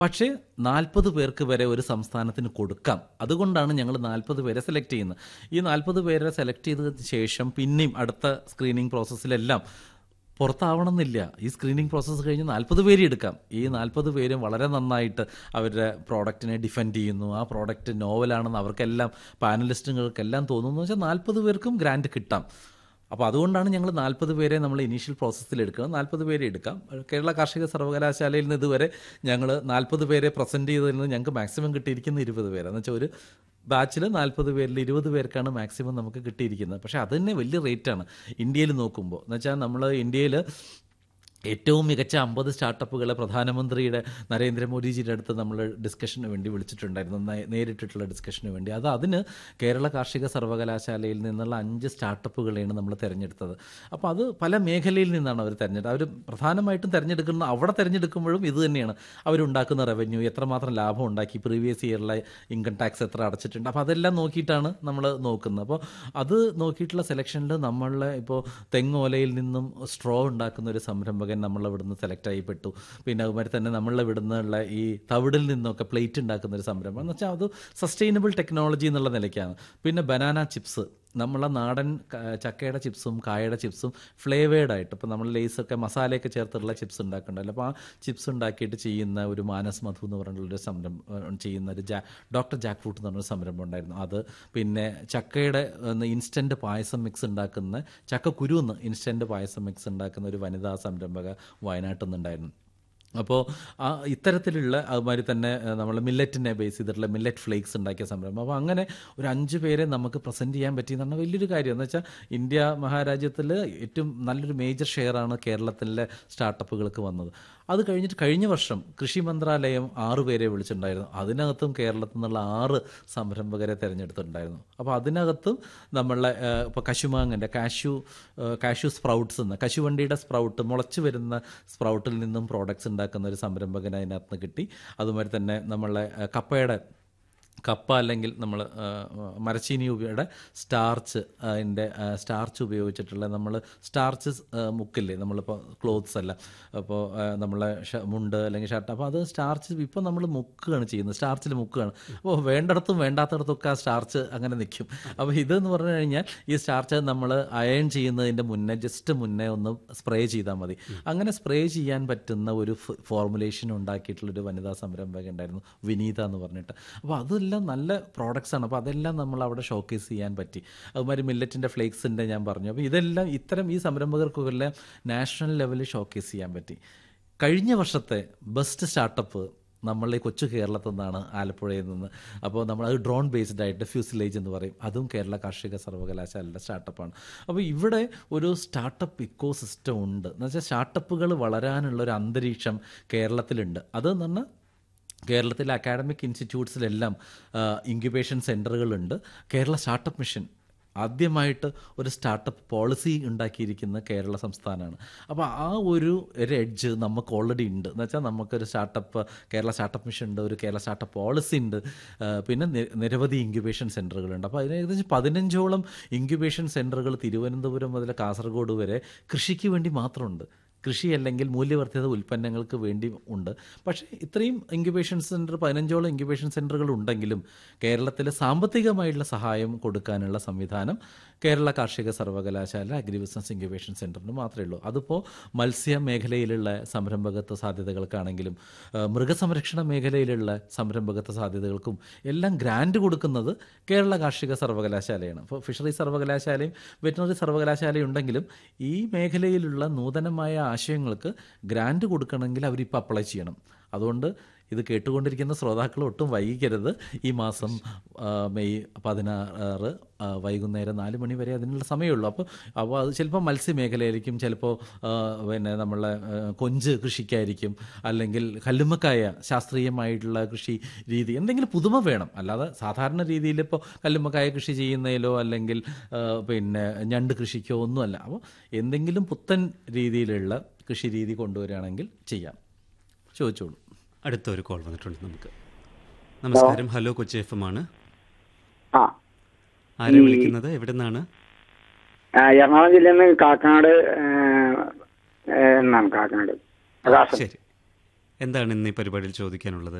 പക്ഷേ നാൽപ്പത് പേർക്ക് വരെ ഒരു സംസ്ഥാനത്തിന് കൊടുക്കാം അതുകൊണ്ടാണ് ഞങ്ങൾ നാൽപ്പത് പേരെ സെലക്ട് ചെയ്യുന്നത് ഈ നാൽപ്പത് പേരെ സെലക്ട് ചെയ്തതിന് ശേഷം പിന്നെയും അടുത്ത സ്ക്രീനിങ് പ്രോസസ്സിലെല്ലാം പുറത്താവണമെന്നില്ല ഈ സ്ക്രീനിങ് പ്രോസസ്സ് കഴിഞ്ഞ് നാൽപ്പത് പേര് എടുക്കാം ഈ നാൽപ്പത് പേരും വളരെ നന്നായിട്ട് അവരുടെ പ്രോഡക്റ്റിനെ ഡിഫെൻഡ് ചെയ്യുന്നു ആ പ്രോഡക്റ്റ് നോവലാണെന്ന് അവർക്കെല്ലാം പാനലിസ്റ്റുകൾക്കെല്ലാം തോന്നുന്നു വെച്ചാൽ നാൽപ്പത് പേർക്കും ഗ്രാൻഡ് കിട്ടാം അപ്പോൾ അതുകൊണ്ടാണ് ഞങ്ങൾ നാൽപ്പത് പേരെ നമ്മൾ ഇനീഷ്യൽ പ്രോസസ്സിൽ എടുക്കുന്നത് നാൽപ്പത് പേരെ എടുക്കാം കേരള കാർഷിക സർവകലാശാലയിൽ നിന്ന് ഇതുവരെ ഞങ്ങൾ നാൽപ്പത് പേരെ പ്രസൻറ്റ് ചെയ്തതിൽ നിന്ന് ഞങ്ങൾക്ക് മാക്സിമം കിട്ടിയിരിക്കുന്ന ഇരുപത് പേര് എന്ന് വെച്ചാൽ ഒരു ബാച്ചിൽ നാൽപ്പത് പേരിൽ ഇരുപത് പേർക്കാണ് മാക്സിമം നമുക്ക് കിട്ടിയിരിക്കുന്നത് പക്ഷേ അത് തന്നെ വലിയ റേറ്റാണ് ഇന്ത്യയിൽ നോക്കുമ്പോൾ എന്ന് വെച്ചാൽ നമ്മൾ ഇന്ത്യയിൽ ഏറ്റവും മികച്ച അമ്പത് സ്റ്റാർട്ടപ്പുകളെ പ്രധാനമന്ത്രിയുടെ നരേന്ദ്രമോദിജിയുടെ അടുത്ത് നമ്മൾ ഡിസ്കഷന് വേണ്ടി വിളിച്ചിട്ടുണ്ടായിരുന്നു നേ- നേരിട്ടിട്ടുള്ള ഡിസ്കഷന് വേണ്ടി അത് അതിന് കേരള കാർഷിക സർവകലാശാലയിൽ നിന്നുള്ള അഞ്ച് സ്റ്റാർട്ടപ്പുകളെയാണ് നമ്മൾ തിരഞ്ഞെടുത്തത് അപ്പോൾ അത് പല മേഖലയിൽ നിന്നാണ് അവർ തിരഞ്ഞെടുത്തത് അവർ പ്രധാനമായിട്ടും തിരഞ്ഞെടുക്കുന്ന അവിടെ തിരഞ്ഞെടുക്കുമ്പോഴും ഇത് തന്നെയാണ് അവരുണ്ടാക്കുന്ന റവന്യൂ എത്രമാത്രം ലാഭം ഉണ്ടാക്കി പ്രീവിയസ് ഇയറിലെ ഇൻകം ടാക്സ് എത്ര അടച്ചിട്ടുണ്ട് അപ്പോൾ അതെല്ലാം നോക്കിയിട്ടാണ് നമ്മൾ നോക്കുന്നത് അപ്പോൾ അത് നോക്കിയിട്ടുള്ള സെലക്ഷനിൽ നമ്മളെ ഇപ്പോൾ തെങ്ങോലയിൽ നിന്നും സ്ട്രോ ഉണ്ടാക്കുന്ന ഒരു സംരംഭകൻ നമ്മളെ ഇവിടുന്ന് സെലക്ട് ആയിപ്പെട്ടു പിന്നെ അതുമാതിരി തന്നെ നമ്മളെ ഇവിടുന്നുള്ള ഈ തവിടിൽ നിന്നൊക്കെ പ്ലേറ്റ് ഉണ്ടാക്കുന്ന ഒരു സംരംഭം എന്ന് വെച്ചാൽ അത് സസ്റ്റൈനബിൾ ടെക്നോളജി എന്നുള്ള നിലയ്ക്കാണ് പിന്നെ ബനാന ചിപ്സ് നമ്മളെ നാടൻ ക- ചക്കയുടെ ചിപ്സും കായയുടെ ചിപ്സും ഫ്ലേവേഡ് ആയിട്ട് ഇപ്പോൾ നമ്മൾ ലേസൊക്കെ മസാലയൊക്കെ ചേർത്തിട്ടുള്ള ചിപ്സ് ഉണ്ടാക്കുന്നുണ്ടല്ലോ അപ്പോൾ ആ ചിപ്സ് ഉണ്ടാക്കിയിട്ട് ചെയ്യുന്ന ഒരു മാനസ് മധു എന്ന് പറഞ്ഞിട്ടുള്ളൊരു സംരംഭം ചെയ്യുന്ന ഒരു ജാ ഡോക്ടർ ജാക്ക് ഫ്രൂട്ട് എന്ന് പറഞ്ഞൊരു സംരംഭം ഉണ്ടായിരുന്നു അത് പിന്നെ ചക്കയുടെ ഇൻസ്റ്റൻറ്റ് പായസം മിക്സ് ഉണ്ടാക്കുന്ന ചക്ക കുരുന്ന് ഇൻസ്റ്റൻറ്റ് പായസം മിക്സ് ഉണ്ടാക്കുന്ന ഒരു വനിതാ സംരംഭക വയനാട്ടിൽ നിന്നുണ്ടായിരുന്നു അപ്പോൾ ആ ഇത്തരത്തിലുള്ള അതുമാതിരി തന്നെ നമ്മൾ മില്ലറ്റിനെ ബേസ് ചെയ്തിട്ടുള്ള മില്ലറ്റ് ഫ്ലേക്സ് ഉണ്ടാക്കിയ സംരംഭം അപ്പോൾ അങ്ങനെ ഒരു അഞ്ച് പേരെ നമുക്ക് പ്രസൻറ്റ് ചെയ്യാൻ പറ്റിയെന്ന് പറഞ്ഞാൽ വലിയൊരു കാര്യം എന്ന് വെച്ചാൽ ഇന്ത്യ മഹാരാജ്യത്തിൽ ഏറ്റവും നല്ലൊരു മേജർ ഷെയറാണ് കേരളത്തിലെ സ്റ്റാർട്ടപ്പുകൾക്ക് വന്നത് അത് കഴിഞ്ഞിട്ട് കഴിഞ്ഞ വർഷം കൃഷി മന്ത്രാലയം ആറ് പേരെ വിളിച്ചിട്ടുണ്ടായിരുന്നു അതിനകത്തും കേരളത്തിൽ നിന്നുള്ള ആറ് സംരംഭകരെ തിരഞ്ഞെടുത്തിട്ടുണ്ടായിരുന്നു അപ്പോൾ അതിനകത്തും നമ്മളെ ഇപ്പോൾ കശുമാങ്ങൻ്റെ കാഷ്യൂ കാഷ്യൂ സ്പ്രൗട്ട്സ് എന്ന് കശുവണ്ടിയുടെ സ്പ്രൗട്ട് മുളച്ച് വരുന്ന സ്പ്രൗട്ടിൽ നിന്നും പ്രോഡക്ട്സ് ഉണ്ടാക്കുന്ന ഒരു സംരംഭകന് അതിനകത്ത് നിന്ന് കിട്ടി അതുമാതിരി തന്നെ നമ്മളെ ആ, കപ്പയുടെ കപ്പ അല്ലെങ്കിൽ നമ്മൾ മരച്ചീനി ഉപയുടെ സ്റ്റാർച്ച് അതിൻ്റെ സ്റ്റാർച്ച് ഉപയോഗിച്ചിട്ടുള്ള നമ്മൾ സ്റ്റാർച്ച് മുക്കില്ലേ നമ്മളിപ്പോൾ ക്ലോത്ത്സ് എല്ലാം അപ്പോൾ നമ്മളെ ഷ- മുണ്ട് അല്ലെങ്കിൽ ഷർട്ട് അപ്പോൾ അത് സ്റ്റാർച്ച് ഇപ്പോൾ നമ്മൾ മുക്കുകയാണ് ചെയ്യുന്നത് സ്റ്റാർച്ചിൽ മുക്കുകയാണ് അപ്പോൾ വേണ്ടിടത്തും വേണ്ടാത്തിടത്തൊക്കെ ആ സ്റ്റാർച്ച് അങ്ങനെ നിൽക്കും അപ്പോൾ ഇതെന്ന് പറഞ്ഞു കഴിഞ്ഞാൽ ഈ സ്റ്റാർച്ച് നമ്മൾ അയൺ ചെയ്യുന്നതിൻ്റെ മുന്നേ ജസ്റ്റ് മുന്നേ ഒന്ന് സ്പ്രേ ചെയ്താൽ മതി അങ്ങനെ സ്പ്രേ ചെയ്യാൻ പറ്റുന്ന ഒരു ഫോർമുലേഷൻ ഉണ്ടാക്കിയിട്ടുള്ളൊരു വനിതാ സംരംഭക ഉണ്ടായിരുന്നു വിനീത എന്ന് പറഞ്ഞിട്ട് അപ്പോൾ അതെല്ലാം നല്ല പ്രോഡക്റ്റ്സ് ആണ് അപ്പോൾ അതെല്ലാം നമ്മൾ അവിടെ ഷോക്കേസ് ചെയ്യാൻ പറ്റി അതുമാതിരി മില്ലറ്റിൻ്റെ ഫ്ലേക്സിൻ്റെ ഞാൻ പറഞ്ഞു അപ്പോൾ ഇതെല്ലാം ഇത്തരം ഈ സംരംഭകർക്കെല്ലാം നാഷണൽ ലെവലിൽ ഷോക്കേസ് ചെയ്യാൻ പറ്റി കഴിഞ്ഞ വർഷത്തെ ബെസ്റ്റ് സ്റ്റാർട്ടപ്പ് നമ്മളെ കൊച്ചു കേരളത്തിൽ നിന്നാണ് ആലപ്പുഴയിൽ നിന്ന് അപ്പോൾ നമ്മൾ അത് ഡ്രോൺ ബേസ്ഡ് ആയിട്ട് ഫ്യൂസിലേജ് എന്ന് പറയും അതും കേരള കാർഷിക സർവകലാശാലയുടെ സ്റ്റാർട്ടപ്പാണ് അപ്പോൾ ഇവിടെ ഒരു സ്റ്റാർട്ടപ്പ് ഇക്കോ സിസ്റ്റം ഉണ്ട് എന്ന് വെച്ചാൽ സ്റ്റാർട്ടപ്പുകൾ വളരാനുള്ള ഒരു അന്തരീക്ഷം കേരളത്തിലുണ്ട് അതെന്ന് പറഞ്ഞാൽ കേരളത്തിലെ അക്കാഡമിക് ഇൻസ്റ്റിറ്റ്യൂട്ട്സിലെല്ലാം ഇൻക്യുബേഷൻ സെൻറ്ററുകളുണ്ട് കേരള സ്റ്റാർട്ടപ്പ് മിഷൻ ആദ്യമായിട്ട് ഒരു സ്റ്റാർട്ടപ്പ് പോളിസി ഉണ്ടാക്കിയിരിക്കുന്ന കേരള സംസ്ഥാനമാണ് അപ്പോൾ ആ ഒരു ഒരു എഡ്ജ് നമുക്ക് ഓൾറെഡി ഉണ്ട് എന്ന് വെച്ചാൽ നമുക്കൊരു സ്റ്റാർട്ടപ്പ് കേരള സ്റ്റാർട്ടപ്പ് മിഷൻ ഉണ്ട് ഒരു കേരള സ്റ്റാർട്ടപ്പ് പോളിസി ഉണ്ട് ആ, പിന്നെ നി- നിരവധി ഇൻക്യുബേഷൻ സെൻറ്ററുകളുണ്ട് അപ്പോൾ അതിന് ഏകദേശം പതിനഞ്ചോളം ഇൻക്യുബേഷൻ സെൻറ്ററുകൾ തിരുവനന്തപുരം മുതൽ കാസർഗോഡ് വരെ കൃഷിക്ക് വേണ്ടി മാത്രമുണ്ട് കൃഷി അല്ലെങ്കിൽ മൂല്യവർദ്ധിത ഉൽപ്പന്നങ്ങൾക്ക് വേണ്ടി ഉണ്ട് പക്ഷേ ഇത്രയും ഇൻക്യുബേഷൻ സെൻറ്റർ പതിനഞ്ചോളം ഇൻക്യുബേഷൻ സെൻറ്ററുകൾ ഉണ്ടെങ്കിലും കേരളത്തിലെ സാമ്പത്തികമായിട്ടുള്ള സഹായം കൊടുക്കാനുള്ള സംവിധാനം കേരള കാർഷിക സർവകലാശാല അഗ്രി ബിസിനസ് ഇൻക്യുബേഷൻ സെൻറ്ററിന് മാത്രമേ ഉള്ളൂ അതിപ്പോൾ മത്സ്യ മേഖലയിലുള്ള സംരംഭകത്വ സാധ്യതകൾക്കാണെങ്കിലും ആ, മൃഗസംരക്ഷണ മേഖലയിലുള്ള സംരംഭകത്വ സാധ്യതകൾക്കും എല്ലാം ഗ്രാൻഡ് കൊടുക്കുന്നത് കേരള കാർഷിക സർവകലാശാലയാണ് അപ്പോൾ ഫിഷറീസ് സർവകലാശാലയും വെറ്റിനറി സർവകലാശാലയും ഉണ്ടെങ്കിലും ഈ മേഖലയിലുള്ള നൂതനമായ ആശയങ്ങൾക്ക് ഗ്രാൻഡ് കൊടുക്കണമെങ്കിൽ അവരിപ്പോൾ അപ്ലൈ ചെയ്യണം അതുകൊണ്ട് ഇത് കേട്ടുകൊണ്ടിരിക്കുന്ന ശ്രോതാക്കൾ ഒട്ടും വൈകിക്കരുത് ഈ മാസം ആ, മെയ് പതിനാറ് ആ, വൈകുന്നേരം നാല് മണി വരെ അതിനുള്ള സമയമുള്ളൂ അപ്പോൾ അപ്പോൾ അത് ചിലപ്പോൾ മത്സ്യമേഖലയായിരിക്കും ചിലപ്പോൾ ആ, പിന്നെ നമ്മളെ ആ, കൊഞ്ച് കൃഷിക്കായിരിക്കും അല്ലെങ്കിൽ കല്ലുമ്മക്കായ ശാസ്ത്രീയമായിട്ടുള്ള കൃഷി രീതി എന്തെങ്കിലും പുതുമ വേണം അല്ലാതെ സാധാരണ രീതിയിൽ ഇപ്പോൾ കല്ലുമ്മക്കായ കൃഷി ചെയ്യുന്നതിലോ അല്ലെങ്കിൽ ആ, പിന്നെ ഞണ്ട് കൃഷിക്കോ ഒന്നുമല്ല അപ്പോൾ എന്തെങ്കിലും പുത്തൻ രീതിയിലുള്ള കൃഷി രീതി കൊണ്ടുവരികയാണെങ്കിൽ ചെയ്യാം ചോദിച്ചോളൂ അടുത്തൊരു കോൾ വന്നിട്ടുണ്ട് നമുക്ക് നമസ്കാരം ഹലോ കൊച്ചി എഫ് എം ആണ് ആ ആരാ വിളിക്കുന്നത് എവിടെ നിന്നാണ് ആ, എറണാകുളം ജില്ലയിൽ നിന്ന് കാക്കനാട് ഏ, ഏ, എന്നാണ് കാക്കനാട് പ്രകാശം ശരി എന്താണ് ഇന്ന് ഈ പരിപാടിയിൽ ചോദിക്കാനുള്ളത്